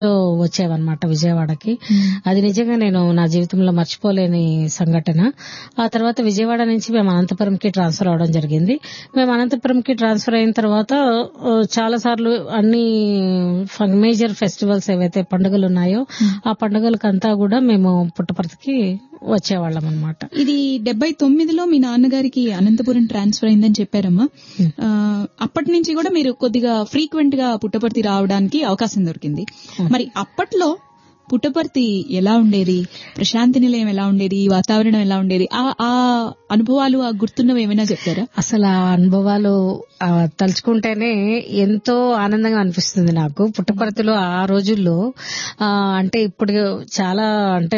వచ్చేవన్నమాట విజయవాడకి అది నిజంగా నేను నా జీవితంలో మర్చిపోలేని సంఘటన ఆ తర్వాత విజయవాడ నుంచి మేము అనంతపురంకి ట్రాన్స్ఫర్ అవడం జరిగింది మేము అనంతపురంకి ట్రాన్స్ఫర్ అయిన తర్వాత ఆ, చాలా సార్లు అన్ని మేజర్ ఫెస్టివల్స్ ఏవైతే పండుగలు ఉన్నాయో ఆ పండుగలకంతా కూడా మేము పుట్టపర్తికి వచ్చేవాళ్ళం అనమాట ఇది డెబ్బై తొమ్మిదిలో మీ నాన్నగారికి అనంతపురం ట్రాన్స్ఫర్ అయిందని చెప్పారమ్మా ఆ, అప్పటి నుంచి కూడా మీరు కొద్దిగా ఫ్రీక్వెంట్ గా పుట్టపర్తి రావడానికి అవకాశం దొరికింది మరి అప్పట్లో పుట్టపర్తి ఎలా ఉండేది ప్రశాంతి నిలయం ఎలా ఉండేది ఈ వాతావరణం ఎలా ఉండేది ఆ ఆ అనుభవాలు ఆ గుర్తున్నవి ఏమైనా చెప్తారా అసలు ఆ అనుభవాలు ఆ, తలుచుకుంటేనే ఎంతో ఆనందంగా అనిపిస్తుంది నాకు పుట్టపర్తిలో ఆ రోజుల్లో ఆ, అంటే ఇప్పుడు చాలా అంటే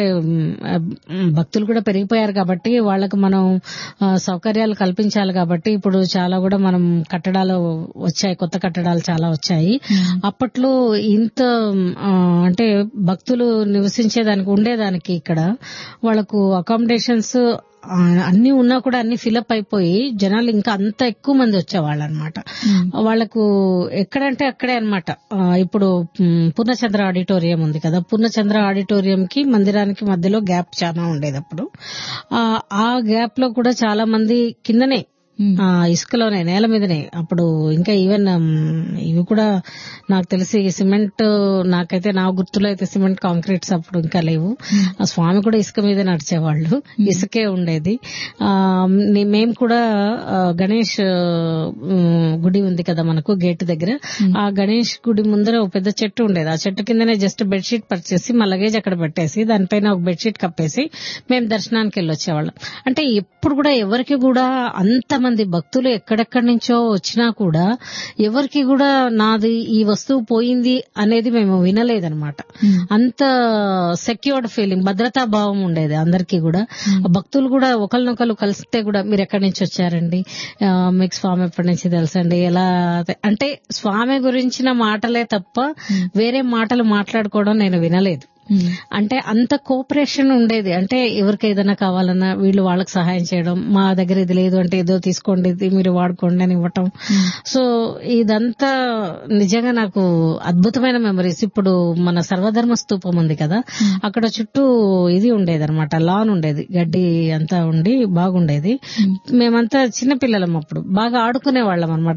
మ్, భక్తులు కూడా పెరిగిపోయారు కాబట్టి వాళ్ళకి మనం ఆ, సౌకర్యాలు కల్పించాలి కాబట్టి ఇప్పుడు చాలా కూడా మనం కట్టడాలు వచ్చాయి కొత్త కట్టడాలు చాలా వచ్చాయి అప్పట్లో ఇంత ఆ, అంటే భక్తులు నివసించేదానికి ఉండేదానికి ఇక్కడ వాళ్ళకు అకామిడేషన్స్ ఆ, అన్ని ఉన్నా కూడా అన్ని ఫిలప్ అయిపోయి జనాలు ఇంకా అంత ఎక్కువ మంది వచ్చేవాళ్ళు అనమాట వాళ్ళకు ఎక్కడంటే అక్కడే అనమాట ఇప్పుడు మ్, పూర్ణచంద్ర ఆడిటోరియం ఉంది కదా పూర్ణచంద్ర ఆడిటోరియం కి మందిరానికి మధ్యలో గ్యాప్ చాలా ఉండేది అప్పుడు ఆ, ఆ గ్యాప్ లో కూడా చాలా మంది కిందనే ఆ, ఇసుకలోనే నేల మీదనే అప్పుడు ఇంకా ఈవెన్ ఉమ్, ఇవి కూడా నాకు తెలిసి సిమెంట్ నాకైతే నా గుర్తులో అయితే సిమెంట్ కాంక్రీట్స్ అప్పుడు ఇంకా లేవు ఆ స్వామి కూడా ఇసుక మీద నడిచేవాళ్ళు ఇసుకే ఉండేది ఆ, నే- మేము కూడా ఆ, గణేష్ ఉమ్, గుడి ఉంది కదా మనకు గేట్ దగ్గర ఆ గణేష్ గుడి ముందర ఒక పెద్ద చెట్టు ఉండేది ఆ చెట్టు కిందనే జస్ట్ బెడ్షీట్ పర్చేసి మా లగేజ్ అక్కడ పెట్టేసి దానిపైన ఒక బెడ్షీట్ కప్పేసి మేము దర్శనానికి వెళ్ళి వచ్చేవాళ్ళం అంటే ఎప్పుడు కూడా ఎవరికి కూడా అంతమంది భక్తులు ఎక్కడెక్కడి నుంచో వచ్చినా కూడా ఎవరికి కూడా నాది ఈ వస్తువు పోయింది అనేది మేము వినలేదన్నమాట అంత సెక్యూర్డ్ ఫీలింగ్ భద్రతా భావం ఉండేది అందరికీ కూడా భక్తులు కూడా ఒకరినొకరు కలిస్తే కూడా మీరు ఎక్కడి నుంచి వచ్చారండి ఆ, మీకు స్వామి ఎప్పటి నుంచి తెలుసండి ఎలా అంటే స్వామి గురించిన మాటలే తప్ప వేరే మాటలు మాట్లాడుకోవడం నేను వినలేదు అంటే అంత కోఆపరేషన్ ఉండేది అంటే ఎవరికి ఏదైనా కావాలన్నా వీళ్ళు వాళ్ళకి సహాయం చేయడం మా దగ్గర ఇది లేదు అంటే ఏదో తీసుకోండి ఇది మీరు వాడుకోండి అని ఇవ్వటం సో ఇదంతా నిజంగా నాకు అద్భుతమైన మెమరీస్ ఇప్పుడు మన సర్వధర్మ స్తూపం ఉంది కదా అక్కడ చుట్టూ ఇది ఉండేది అనమాట లాన్ ఉండేది గడ్డి అంతా ఉండి బాగుండేది మేమంతా చిన్న పిల్లలం అప్పుడు బాగా ఆడుకునే వాళ్ళం అనమాట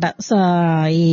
ఈ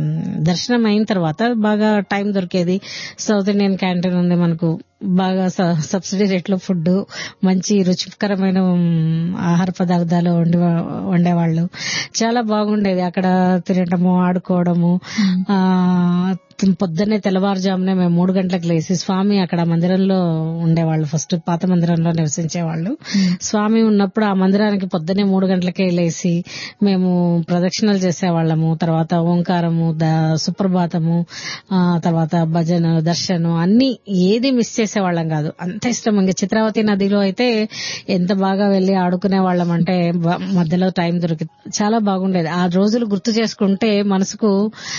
దర్శనం అయిన తర్వాత బాగా టైం దొరికేది సౌత్ ఇండియన్ క్యాంటీన్ ఉంది మనకు బాగా స- సబ్సిడీ రేట్లో ఫుడ్ మంచి రుచికరమైన ఉమ్, ఆహార పదార్థాలు వండి వండేవాళ్ళు చాలా బాగుండేది అక్కడ తినటము ఆడుకోవడము ఆ పొద్దున్నే తెల్లవారుజామునే మేము మూడు గంటలకు లేచి స్వామి అక్కడ మందిరంలో ఉండేవాళ్ళు ఫస్ట్ పాత మందిరంలో నివసించేవాళ్ళు స్వామి ఉన్నప్పుడు ఆ మందిరానికి పొద్దున్నే మూడు గంటలకే లేచి మేము ప్రదక్షిణలు చేసేవాళ్ళము తర్వాత ఓంకారము ద సుప్రభాతము ఆ తర్వాత భజన దర్శనం అన్ని ఏది మిస్ చేసేవాళ్ళం కాదు అంత ఇష్టం ఇంకా చిత్రావతి నదిలో అయితే ఎంత బాగా వెళ్లి ఆడుకునే వాళ్ళం అంటే బ- మధ్యలో టైం దొరికి చాలా బాగుండేది ఆ రోజులు గుర్తు చేసుకుంటే మనసుకు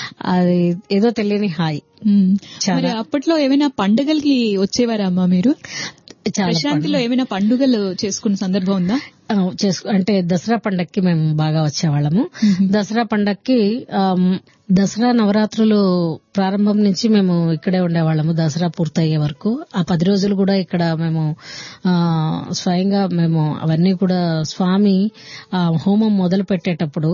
అది ఏదో తెలియని హాయి ఉమ్. చాలా. మరి అప్పట్లో ఏమైనా పండుగలకి వచ్చేవారా అమ్మా మీరు చాలా ప్రశాంతిలో ఏమైనా పండుగలు చేసుకున్న సందర్భం ఉందా ఆ, చేసుకు అంటే దసరా పండక్కి మేము బాగా వచ్చేవాళ్ళము దసరా పండక్కి ఆమ్, దసరా నవరాత్రులు ప్రారంభం నుంచి మేము ఇక్కడే ఉండేవాళ్ళము దసరా పూర్తయ్యే వరకు ఆ పది రోజులు కూడా ఇక్కడ మేము ఆ, స్వయంగా మేము అవన్నీ కూడా స్వామి ఆ, హోమం మొదలు పెట్టేటప్పుడు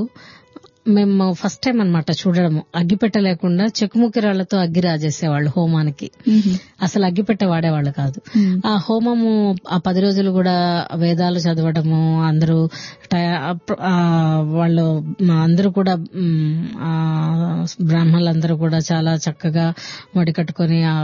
మేము ఫస్ట్ టైం అన్నమాట చూడడము అగ్గిపెట్ట లేకుండా చెక్కుముక్కి రాళ్లతో అగ్గి రాజేసేవాళ్ళు హోమానికి అసలు అగ్గిపెట్ట వాడేవాళ్ళు కాదు ఆ హోమము ఆ పది రోజులు కూడా వేదాలు చదవడము అందరూ టయ- అప్ర- ఆ వాళ్ళు మా అందరూ కూడా మ్, ఆ బ్రాహ్మణులందరూ కూడా చాలా చక్కగా వడి కట్టుకొని ఆ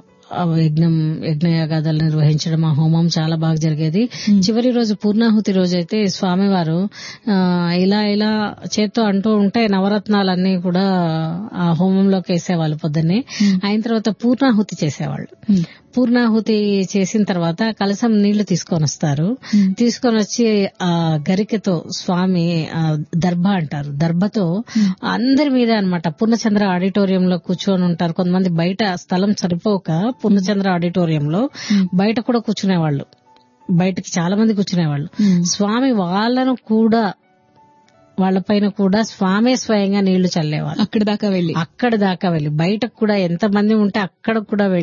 ఆ యజ్ఞం యజ్ఞయాగాదాలు నిర్వహించడం ఆ హోమం చాలా బాగా జరిగేది చివరి రోజు పూర్ణాహుతి రోజు అయితే స్వామివారు ఆ, ఇలా ఇలా చేత్తో అంటూ ఉంటే నవరత్నాలన్నీ కూడా ఆ హోమంలోకి వేసేవాళ్ళు పొద్దున్నే అయిన తర్వాత పూర్ణాహుతి చేసేవాళ్ళు పూర్ణాహుతి చేసిన తర్వాత కలసం నీళ్లు తీసుకొని వస్తారు తీసుకొని వచ్చి ఆ గరికతో స్వామి ఆ, దర్భ అంటారు దర్భతో అందరి మీద అన్నమాట పూర్ణచంద్ర ఆడిటోరియంలో కూర్చొని ఉంటారు కొంతమంది బయట స్థలం సరిపోక పూర్ణచంద్ర ఆడిటోరియంలో బయట కూడా కూర్చునేవాళ్ళు బయటకి చాలా మంది కూర్చునేవాళ్ళు స్వామి వాళ్ళను కూడా వాళ్ళపైన కూడా స్వామే స్వయంగా నీళ్లు చల్లేవాళ్ళు అక్కడ దాకా వెళ్ళి అక్కడ దాకా వెళ్ళి బయటకు కూడా ఎంత మంది ఉంటే అక్కడ కూడా వెళ్ళి